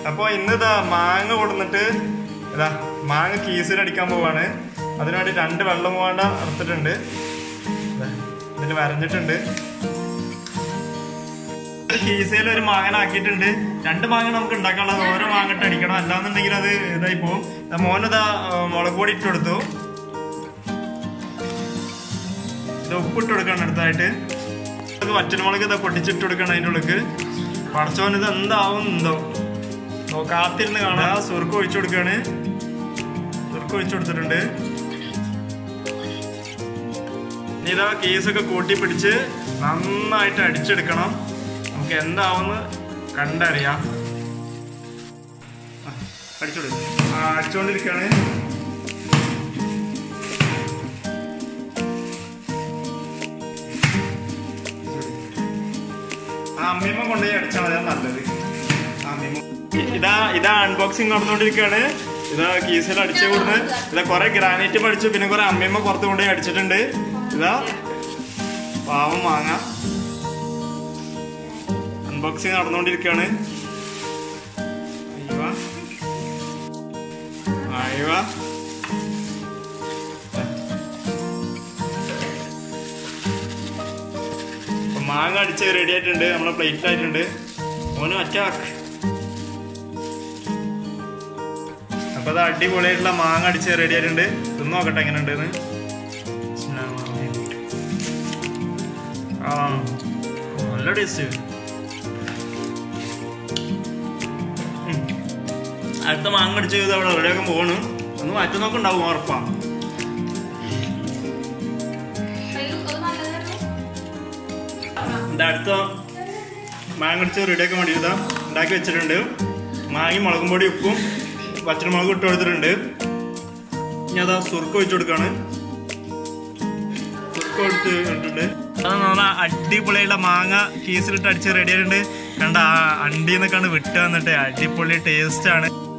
അപ്പോൾ ഇന്ന് ഇതാ മാങ്ങ കൊടുന്നിട്ട് ഇതാ മാങ്ങ കീസിൽ അടിക്കാൻ പോവാണ് അതിനുവേണ്ടി രണ്ട് വെള്ളം വേണ്ട അറുത്തിട്ടുണ്ട് ദാ, ഇതിൽ വരഞ്ഞിട്ടുണ്ട് കീസയിൽ ഒരു മാങ്ങനാക്കിയിട്ടുണ്ട് രണ്ട് മാങ്ങ നമുക്ക് ഉണ്ടാക്കാനുള്ളത് ഓരോ മാങ്ങ ഇട്ട് അടിക്കണം അല്ലാന്നുണ്ടെങ്കിൽ അത് ഇതായി പോകും ദാ മോനിതാ ആ, മുളക് പൊടി ഇട്ട് കൊടുത്തു ഇത് ഉപ്പിട്ട് കൊടുക്കണം അടുത്തായിട്ട് ഇത് വറ്റൽമുളക് ഇതാ പൊട്ടിച്ചിട്ട് കൊടുക്കണം അതിൻ്റെ ഉള്ളിക്ക് പടച്ചോൻ ഇത് എന്താവും എന്തോ ഓ കാത്തിരുന്ന് കാണാം സുർക്ക് ഒഴിച്ചു കൊടുക്കാണ് സുർക്ക് ഒഴിച്ചു കൊടുത്തിട്ടുണ്ട് ഇനി ഇതാ കേസൊക്കെ കൂട്ടി പിടിച്ച് നന്നായിട്ട് അടിച്ചെടുക്കണം നമുക്ക് എന്താവുമെന്ന് കണ്ടറിയാം ആ, അടിച്ചോളൂ ആ അടിച്ചുകൊണ്ടിരിക്കുകയാണ് ആ അമ്മീമ്മ കൊണ്ടുപോയി അടിച്ചാൽ മതി അതാ നല്ലത് ആ അമ്മീമ്മ ഇതാ ഇതാ അൺബോക്സിങ് നടന്നുകൊണ്ടിരിക്കുകയാണ് ഇതാ കീസിൽ അടിച്ചു കൊടുത്ത് ഇതാ കുറെ ഗ്രാനൈറ്റ് പഠിച്ചു പിന്നെ കുറെ അമ്മയമ്മ പുറത്ത് കൊണ്ടുപോയി അടിച്ചിട്ടുണ്ട് ഇതാ പാവം മാങ്ങ അൺബോക്സിങ് നടന്നുകൊണ്ടിരിക്കുകയാണ് അയ്യോ അയ്യോ അപ്പൊ മാങ്ങ അടിച്ച് റെഡി ആയിട്ടുണ്ട് നമ്മളെ പ്ലേറ്റ് ആയിട്ടുണ്ട് മോന് അറ്റാക്ക് അപ്പൊ അത് അടിപൊളിയായിട്ടുള്ള മാങ്ങ അടിച്ച് റെഡി ആയിട്ടുണ്ട് തിന്ന് നോക്കട്ടെ എങ്ങനെ ഉണ്ടെന്ന് ആ നല്ല ടേസ്റ്റ് അടുത്ത മാങ്ങ അടിച്ച് ഇത് അവിടെ റെഡിയാക്കാൻ പോകണം ഒന്ന് മാറ്റി നോക്കുണ്ടാവും ഉറപ്പാ ഇത് അടുത്ത മാങ്ങ അടിച്ച് റെഡിയാക്കാൻ വേണ്ടി ഇതാ ഉണ്ടാക്കി വെച്ചിട്ടുണ്ട് മാങ്ങി മുളകും പൊടി ഉപ്പും പച്ചമുളകും ഇട്ട് കൊടുത്തിട്ടുണ്ട് ഇനി അതാ സുർക്ക് ഒഴിച്ചു കൊടുക്കാണ് സുർക്ക് കൊടുത്ത് ഇട്ടിട്ടുണ്ട് അത് നല്ല അടിപൊളിയുള്ള മാങ്ങ കീസിലിട്ട് അടിച്ച് റെഡി ആയിട്ടുണ്ട് കണ്ട ആ അണ്ടിന്നൊക്കെയാണ് വിട്ട് വന്നിട്ട് അടിപൊളി ടേസ്റ്റ് ആണ്